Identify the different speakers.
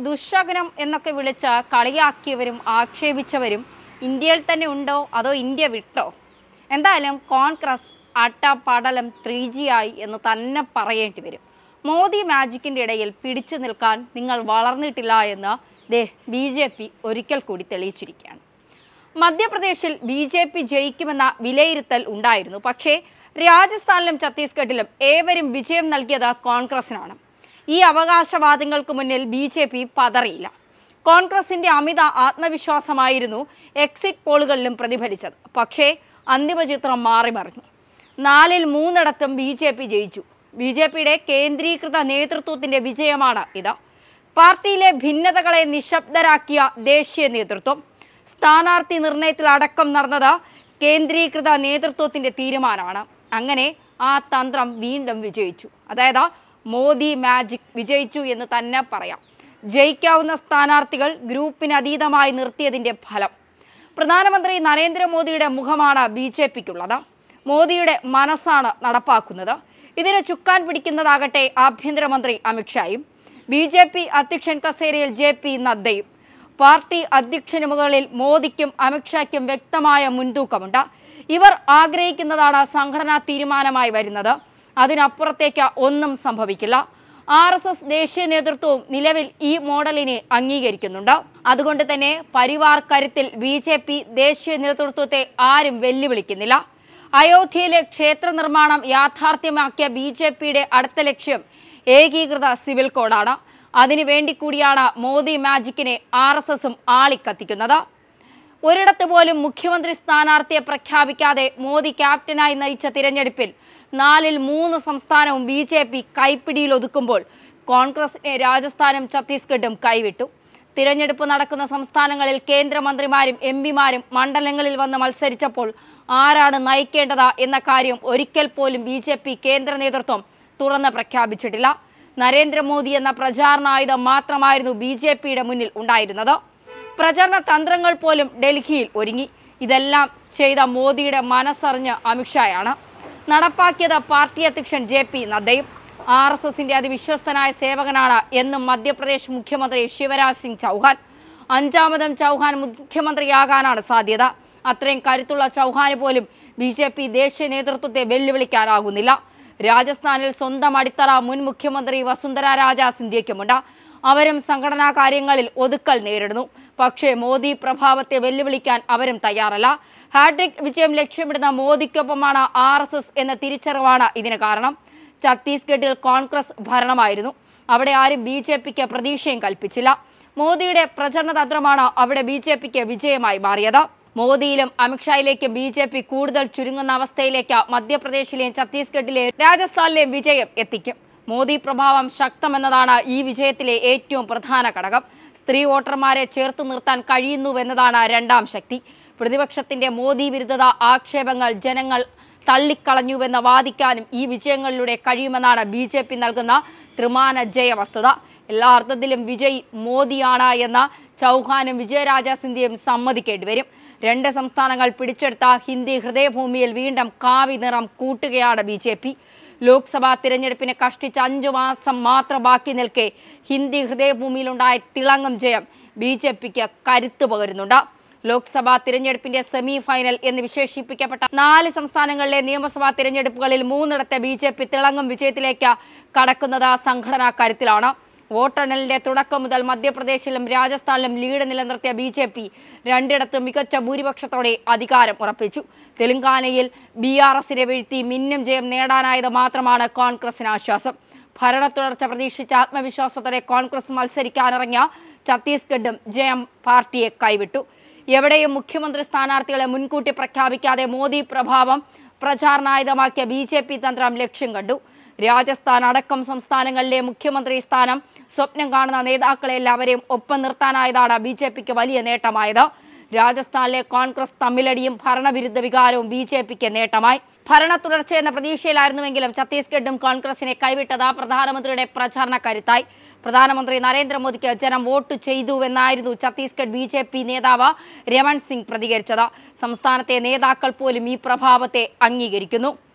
Speaker 1: ദുശകനം എന്നൊക്കെ വിളിച്ച് കളിയാക്കിയവരും ആക്ഷേപിച്ചവരും ഇന്ത്യയിൽ തന്നെ ഉണ്ടോ അതോ ഇന്ത്യ വിട്ടോ എന്തായാലും കോൺഗ്രസ് അട്ട പടലം ത്രീ ജി ആയി എന്ന് തന്നെ പറയേണ്ടി വരും മോദി മാജിക്കിൻ്റെ ഇടയിൽ പിടിച്ചു നിൽക്കാൻ നിങ്ങൾ വളർന്നിട്ടില്ല എന്ന് ദേ ബി ജെ പി ഒരിക്കൽ കൂടി തെളിയിച്ചിരിക്കുകയാണ് മധ്യപ്രദേശിൽ ബി ജെ പി ജയിക്കുമെന്ന വിലയിരുത്തൽ ഉണ്ടായിരുന്നു പക്ഷേ രാജസ്ഥാനിലും ഛത്തീസ്ഗഡിലും ഏവരും വിജയം നൽകിയത് കോൺഗ്രസിനാണ് ഈ അവകാശവാദങ്ങൾക്ക് മുന്നിൽ ബി ജെ പി പതറിയില്ല കോൺഗ്രസിന്റെ അമിത ആത്മവിശ്വാസമായിരുന്നു എക്സിറ്റ് പോളുകളിലും പ്രതിഫലിച്ചത് പക്ഷേ അന്തിമ ചിത്രം മാറി മറിഞ്ഞു നാലിൽ മൂന്നിടത്തും ബി ജെ പി ജയിച്ചു ബി ജെ പിയുടെ കേന്ദ്രീകൃത നേതൃത്വത്തിന്റെ വിജയമാണ് ഇത് പാർട്ടിയിലെ ഭിന്നതകളെ നിശബ്ദരാക്കിയ ദേശീയ നേതൃത്വം സ്ഥാനാർത്ഥി നിർണയത്തിൽ അടക്കം നടന്നത് കേന്ദ്രീകൃത നേതൃത്വത്തിന്റെ തീരുമാനമാണ് അങ്ങനെ ആ തന്ത്രം വീണ്ടും വിജയിച്ചു അതായത് മോദി മാജിക് വിജയിച്ചു എന്ന് തന്നെ പറയാം ജയിക്കാവുന്ന സ്ഥാനാർത്ഥികൾ ഗ്രൂപ്പിന് അതീതമായി നിർത്തിയതിന്റെ ഫലം പ്രധാനമന്ത്രി നരേന്ദ്രമോദിയുടെ മുഖമാണ് ബി ജെ പിക്കുള്ളത് മോദിയുടെ മനസ്സാണ് നടപ്പാക്കുന്നത് ഇതിന് ചുക്കാൻ പിടിക്കുന്നതാകട്ടെ ആഭ്യന്തരമന്ത്രി അമിത്ഷായും ബി ജെ പി അധ്യക്ഷൻ കസേരയിൽ ജെ പി നദ്ദയും പാർട്ടി അധ്യക്ഷന് മുകളിൽ മോദിക്കും അമിത്ഷായ്ക്കും വ്യക്തമായ മുൻതൂക്കമുണ്ട് ഇവർ ആഗ്രഹിക്കുന്നതാണ് സംഘടനാ തീരുമാനമായി വരുന്നത് അതിനപ്പുറത്തേക്ക് ഒന്നും സംഭവിക്കില്ല ആർ എസ് എസ് ദേശീയ നേതൃത്വവും നിലവിൽ ഈ മോഡലിനെ അംഗീകരിക്കുന്നുണ്ട് അതുകൊണ്ട് തന്നെ പരിവാർ കരുത്തിൽ ബി ജെ പി ദേശീയ നേതൃത്വത്തെ ആരും വെല്ലുവിളിക്കുന്നില്ല അയോധ്യയിലെ ക്ഷേത്ര നിർമ്മാണം യാഥാർത്ഥ്യമാക്കിയ ബി ജെ പിയുടെ അടുത്ത ലക്ഷ്യം ഏകീകൃത സിവിൽ കോഡാണ് അതിനു വേണ്ടി കൂടിയാണ് മോദി മാജിക്കിനെ ആർ എസ് എസും ആളിക്കത്തിക്കുന്നത് ഒരിടത്ത് പോലും മുഖ്യമന്ത്രി സ്ഥാനാർത്ഥിയെ പ്രഖ്യാപിക്കാതെ മോദി ക്യാപ്റ്റനായി നയിച്ച തിരഞ്ഞെടുപ്പിൽ നാലിൽ മൂന്ന് സംസ്ഥാനവും ബി ജെ പി കൈപ്പിടിയിൽ ഒതുക്കുമ്പോൾ കോൺഗ്രസിനെ രാജസ്ഥാനും ഛത്തീസ്ഗഡും കൈവിട്ടു തിരഞ്ഞെടുപ്പ് നടക്കുന്ന സംസ്ഥാനങ്ങളിൽ കേന്ദ്രമന്ത്രിമാരും എം പിമാരും മണ്ഡലങ്ങളിൽ വന്ന് മത്സരിച്ചപ്പോൾ ആരാണ് നയിക്കേണ്ടത് എന്ന കാര്യം ഒരിക്കൽ പോലും ബി ജെ പി കേന്ദ്ര നേതൃത്വം തുറന്ന് പ്രഖ്യാപിച്ചിട്ടില്ല നരേന്ദ്രമോദി എന്ന പ്രചാരണായുധം മാത്രമായിരുന്നു ബി ജെ പിയുടെ മുന്നിൽ ഉണ്ടായിരുന്നത് പ്രചരണ തന്ത്രങ്ങൾ പോലും ഡൽഹിയിൽ ഒരുങ്ങി ഇതെല്ലാം ചെയ്ത മോദിയുടെ മനസ്സറിഞ്ഞ അമിത്ഷായാണ് നടപ്പാക്കിയത് പാർട്ടി അധ്യക്ഷൻ ജെ പി നദ്ദയും ആർ എസ് എസിന്റെ അതിവിശ്വസ്തനായ സേവകനാണ് എന്നും മധ്യപ്രദേശ് മുഖ്യമന്ത്രി ശിവരാജ് സിംഗ് ചൗഹാൻ അഞ്ചാമതും ചൗഹാൻ മുഖ്യമന്ത്രിയാകാനാണ് സാധ്യത അത്രയും കരുത്തുള്ള ചൗഹാന് പോലും ബി ജെ പി ദേശീയ നേതൃത്വത്തെ വെല്ലുവിളിക്കാനാകുന്നില്ല രാജസ്ഥാനിൽ സ്വന്തം അടിത്തറ മുൻ മുഖ്യമന്ത്രി വസുന്ധര രാജ സിന്ധ്യയ്ക്കുമുണ്ട് അവരും സംഘടനാ കാര്യങ്ങളിൽ ഒതുക്കൽ നേരിടുന്നു പക്ഷേ മോദി പ്രഭാവത്തെ വെല്ലുവിളിക്കാൻ അവരും തയ്യാറല്ല ഹാട്രിക് വിജയം ലക്ഷ്യമിടുന്ന മോദിക്കൊപ്പമാണ് ആർ എസ് എസ് എന്ന തിരിച്ചറിവാണ് ഇതിന് കാരണം ഛത്തീസ്ഗഡിൽ കോൺഗ്രസ് ഭരണമായിരുന്നു അവിടെ ആരും ബി ജെ പിക്ക് പ്രതീക്ഷയും കൽപ്പിച്ചില്ല മോദിയുടെ പ്രചരണ തന്ത്രമാണ് അവിടെ ബി ജെ പിക്ക് വിജയമായി മാറിയത് മോദിയിലും അമിത്ഷായിലേക്കും ബി ജെ പി കൂടുതൽ ചുരുങ്ങുന്ന അവസ്ഥയിലേക്ക് മധ്യപ്രദേശിലെയും ഛത്തീസ്ഗഡിലെയും രാജസ്ഥാനിലെയും വിജയം എത്തിക്കും മോദി പ്രഭാവം ശക്തമെന്നതാണ് ഈ വിജയത്തിലെ ഏറ്റവും പ്രധാന ഘടകം സ്ത്രീ വോട്ടർമാരെ ചേർത്ത് നിർത്താൻ കഴിയുന്നുവെന്നതാണ് രണ്ടാം ശക്തി പ്രതിപക്ഷത്തിന്റെ മോദി വിരുദ്ധത ആക്ഷേപങ്ങൾ ജനങ്ങൾ തള്ളിക്കളഞ്ഞുവെന്ന് വാദിക്കാനും ഈ വിജയങ്ങളിലൂടെ കഴിയുമെന്നാണ് ബി ജെ പി നൽകുന്ന ത്രിമാന ജയ വസ്തുത എല്ലാ അർത്ഥത്തിലും വിജയ് മോദിയാണ് എന്ന ചൗഹാനും വിജയരാജ സിന്ധ്യയും സമ്മതിക്കേണ്ടി വരും രണ്ട് സംസ്ഥാനങ്ങൾ പിടിച്ചെടുത്ത ഹിന്ദി ഹൃദയഭൂമിയിൽ വീണ്ടും കാവി നിറം കൂട്ടുകയാണ് ബി ജെ പി ലോക്സഭാ തിരഞ്ഞെടുപ്പിന് കഷ്ടിച്ച് അഞ്ചു മാസം മാത്രം ബാക്കി നിൽക്കെ ഹിന്ദി ഹൃദയഭൂമിയിലുണ്ടായ തിളങ്ങും ജയം ബി ജെ പിക്ക് കരുത്ത് പകരുന്നുണ്ട് ലോക്സഭാ തിരഞ്ഞെടുപ്പിന്റെ സെമി ഫൈനൽ എന്ന് വിശേഷിപ്പിക്കപ്പെട്ട നാല് സംസ്ഥാനങ്ങളിലെ നിയമസഭാ തിരഞ്ഞെടുപ്പുകളിൽ മൂന്നിടത്തെ ബി ജെ പി തിളങ്ങും വിജയത്തിലേക്ക് കടക്കുന്നത് സംഘടനാ കരുത്തിലാണ് വോട്ടെണ്ണലിന്റെ തുടക്കം മുതൽ മധ്യപ്രദേശിലും രാജസ്ഥാനിലും ലീഡ് നിലനിർത്തിയ ബി ജെ പി രണ്ടിടത്തും മികച്ച ഭൂരിപക്ഷത്തോടെ അധികാരം ഉറപ്പിച്ചു തെലങ്കാനയിൽ ബി ആർ എസിനെ വീഴ്ത്തി മിന്നും ജയം നേടാനായത് മാത്രമാണ് കോൺഗ്രസിന് ആശ്വാസം ഭരണ തുടർച്ച പ്രതീക്ഷിച്ച ആത്മവിശ്വാസത്തോടെ കോൺഗ്രസ് മത്സരിക്കാനിറങ്ങിയ ഛത്തീസ്ഗഡും ജയം പാർട്ടിയെ കൈവിട്ടു എവിടെയും മുഖ്യമന്ത്രി സ്ഥാനാർത്ഥികളെ മുൻകൂട്ടി പ്രഖ്യാപിക്കാതെ മോദി പ്രഭാവം പ്രചാരണായുധമാക്കിയ ബി ജെ പി തന്ത്രം ലക്ഷ്യം കണ്ടു രാജസ്ഥാൻ അടക്കം സംസ്ഥാനങ്ങളിലെ മുഖ്യമന്ത്രി സ്ഥാനം സ്വപ്നം കാണുന്ന നേതാക്കളെ എല്ലാവരെയും ഒപ്പം നിർത്താനായതാണ് ബി ജെ പിക്ക് വലിയ നേട്ടമായത് രാജസ്ഥാനിലെ കോൺഗ്രസ് തമ്മിലടിയും ഭരണവിരുദ്ധ വികാരവും ബി ജെ പിക്ക് നേട്ടമായി ഭരണ തുടർച്ച എന്ന പ്രതീക്ഷയിലായിരുന്നുവെങ്കിലും ഛത്തീസ്ഗഡും കോൺഗ്രസിനെ കൈവിട്ടത് പ്രധാനമന്ത്രിയുടെ പ്രചാരണ കരുത്തായി പ്രധാനമന്ത്രി നരേന്ദ്രമോദിക്ക് ജനം വോട്ട് ചെയ്തുവെന്നായിരുന്നു ഛത്തീസ്ഗഡ് ബി ജെ പി നേതാവ് രമൺ സിംഗ് പ്രതികരിച്ചത് സംസ്ഥാനത്തെ നേതാക്കൾ പോലും ഈ പ്രഭാവത്തെ അംഗീകരിക്കുന്നു